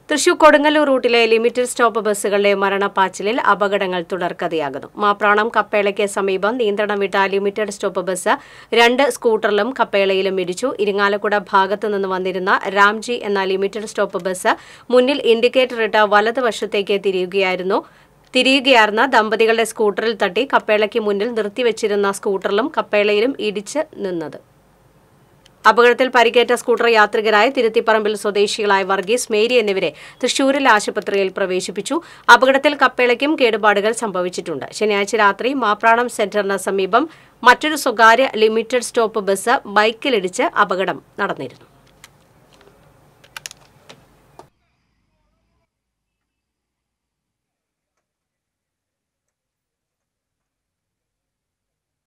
തൃശൂർ കൊടുങ്ങല്ലൂർ റൂട്ടിലെ limited stop ബസ്സുകളുടെ മരണപ്പാച്ചിലിൽ അപകടങ്ങൾ തുടർക്കഥയാകുന്നു മാപ്രാണം കപ്പേളയ്ക്ക് സമീപം നിയന്ത്രണം വിട്ട ലിമിറ്റഡ് സ്റ്റോപ്പ് ബസ് രണ്ട് സ്കൂട്ടറിലും കപ്പേളയിലും ഇടിച്ചു ഇരിങ്ങാലക്കുട ഭാഗത്തു നിന്ന് വന്നിരുന്ന രാംജി എന്ന ലിമിറ്റഡ് സ്റ്റോപ്പ് ബസ് മുന്നിൽ ഇൻഡിക്കേറ്റർ ഇട്ട വലതുവശത്തേക്ക് തിരിയുകയായിരുന്നു തിരിയുകയായിരുന്ന ദമ്പതികളുടെ സ്കൂട്ടറിൽ തട്ടി കപ്പേളയ്ക്ക് മുന്നിൽ നിർത്തിവച്ചിരുന്ന സ്കൂട്ടറിലും കപ്പേളയിലും ഇടിച്ച് നിന്നത് അപകടത്തിൽ പരിക്കേറ്റ സ്കൂട്ടർ യാത്രികരായ തിരുത്തിപ്പറമ്പിൽ സ്വദേശികളായ വർഗീസ് മേരി എന്നിവരെ തൃശൂരിൽ ആശുപത്രിയിൽ പ്രവേശിപ്പിച്ചു അപകടത്തിൽ കപ്പേളയ്ക്കും കേടുപാടുകൾ സംഭവിച്ചിട്ടുണ്ട് ശനിയാഴ്ച രാത്രി മാപ്രാണം സെന്ററിന് സമീപം മറ്റൊരു സ്വകാര്യ ലിമിറ്റഡ് സ്റ്റോപ്പ് ബസ് ബൈക്കിലിടിച്ച് അപകടം നടന്നിരുന്നു